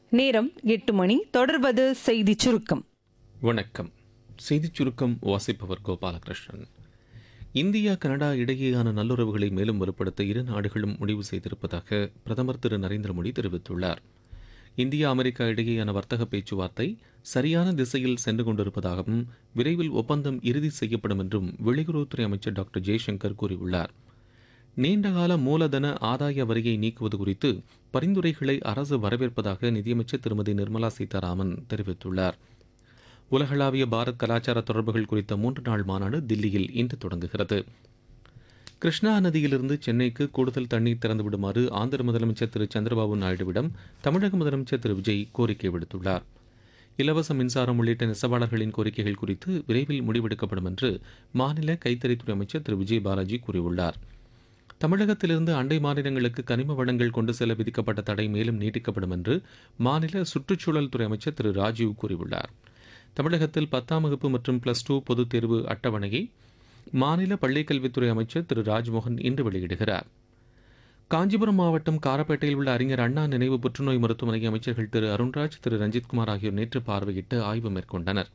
நேரம் எட்டு மணி தொடர்வது செய்தி சுருக்கம் வணக்கம் செய்திச் சுருக்கம் வாசிப்பவர் கோபாலகிருஷ்ணன் இந்தியா கனடா இடையேயான நல்லுறவுகளை மேலும் வலுப்படுத்த இரு நாடுகளும் முடிவு செய்திருப்பதாக பிரதமர் திரு நரேந்திர மோடி தெரிவித்துள்ளார் இந்தியா அமெரிக்கா இடையேயான வர்த்தக பேச்சுவார்த்தை சரியான திசையில் சென்று கொண்டிருப்பதாகவும் விரைவில் ஒப்பந்தம் இறுதி செய்யப்படும் என்றும் வெளியுறவுத்துறை அமைச்சர் டாக்டர் ஜெய்சங்கர் கூறியுள்ளார் நீண்டகால மூலதன ஆதாய வரியை நீக்குவது குறித்து பரிந்துரைகளை அரசு வரவேற்பதாக நிதியமைச்சர் திருமதி நிர்மலா சீதாராமன் தெரிவித்துள்ளார் உலகளாவிய பாரத் கலாச்சார தொடர்புகள் குறித்த மூன்று நாள் மாநாடு தில்லியில் இன்று தொடங்குகிறது கிருஷ்ணா நதியிலிருந்து சென்னைக்கு கூடுதல் தண்ணீர் திறந்து விடுமாறு ஆந்திர முதலமைச்சர் திரு சந்திரபாபு நாயுடுவிடம் தமிழக முதலமைச்சர் திரு விஜய் கோரிக்கை விடுத்துள்ளார் இலவச மின்சாரம் உள்ளிட்ட நெசவாளர்களின் கோரிக்கைகள் குறித்து விரைவில் முடிவெடுக்கப்படும் என்று மாநில கைத்தறித்துறை அமைச்சர் திரு விஜய் பாலாஜி கூறியுள்ளார் தமிழகத்திலிருந்து அண்டை மாநிலங்களுக்கு கனிம வளங்கள் கொண்டு செல்ல விதிக்கப்பட்ட தடை மேலும் நீட்டிக்கப்படும் என்று மாநில சுற்றுச்சூழல் துறை அமைச்சர் திரு ராஜீவ் கூறியுள்ளார் தமிழகத்தில் பத்தாம் வகுப்பு மற்றும் பிளஸ் டூ பொதுத் தேர்வு அட்டவணையை மாநில பள்ளிக்கல்வித்துறை அமைச்சர் திரு ராஜ்மோகன் இன்று வெளியிடுகிறார் காஞ்சிபுரம் மாவட்டம் காரப்பேட்டையில் உள்ள அறிஞர் அண்ணா நினைவு புற்றுநோய் மருத்துவமனை அமைச்சர்கள் திரு அருண்ராஜ் திரு ரஞ்சித்குமார் ஆகியோர் நேற்று பார்வையிட்டு ஆய்வு மேற்கொண்டனர்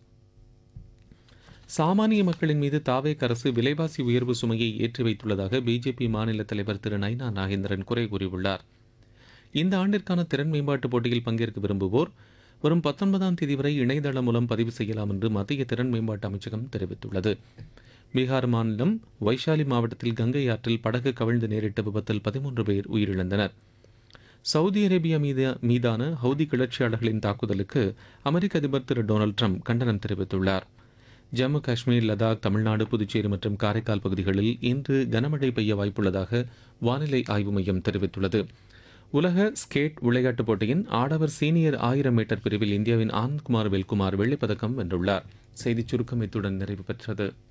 சாமானிய மக்களின் மீது தாவேக் அரசு விலைவாசி உயர்வு சுமையை ஏற்றி வைத்துள்ளதாக பிஜேபி மாநில தலைவர் திரு நைனா நாகேந்திரன் குறை கூறியுள்ளார் இந்த ஆண்டிற்கான திறன் மேம்பாட்டு போட்டியில் பங்கேற்க விரும்புவோர் வரும் பத்தொன்பதாம் தேதி வரை இணையதளம் மூலம் பதிவு செய்யலாம் என்று மத்திய திறன் மேம்பாட்டு அமைச்சகம் தெரிவித்துள்ளது பீகார் மாநிலம் வைஷாலி மாவட்டத்தில் கங்கை ஆற்றில் படகு கவிழ்ந்து நேரிட்ட விபத்தில் பதிமூன்று பேர் உயிரிழந்தனர் சவுதி அரேபியா மீது மீதான ஹவுதி கிளர்ச்சியாளர்களின் தாக்குதலுக்கு அமெரிக்க அதிபர் திரு டொனால்டு ட்ரம்ப் கண்டனம் தெரிவித்துள்ளார் ஜம்மு காஷ்மீர் லடாக் தமிழ்நாடு புதுச்சேரி மற்றும் காரைக்கால் பகுதிகளில் இன்று கனமழை பெய்ய வாய்ப்புள்ளதாக வானிலை ஆய்வு மையம் தெரிவித்துள்ளது உலக ஸ்கேட் விளையாட்டுப் போட்டியின் ஆடவர் சீனியர் ஆயிரம் மீட்டர் பிரிவில் இந்தியாவின் ஆனந்த்குமார் வெல்குமார் வெள்ளிப் பதக்கம் வென்றுள்ளார் செய்திச் சுருக்கம் இத்துடன் நிறைவு பெற்றது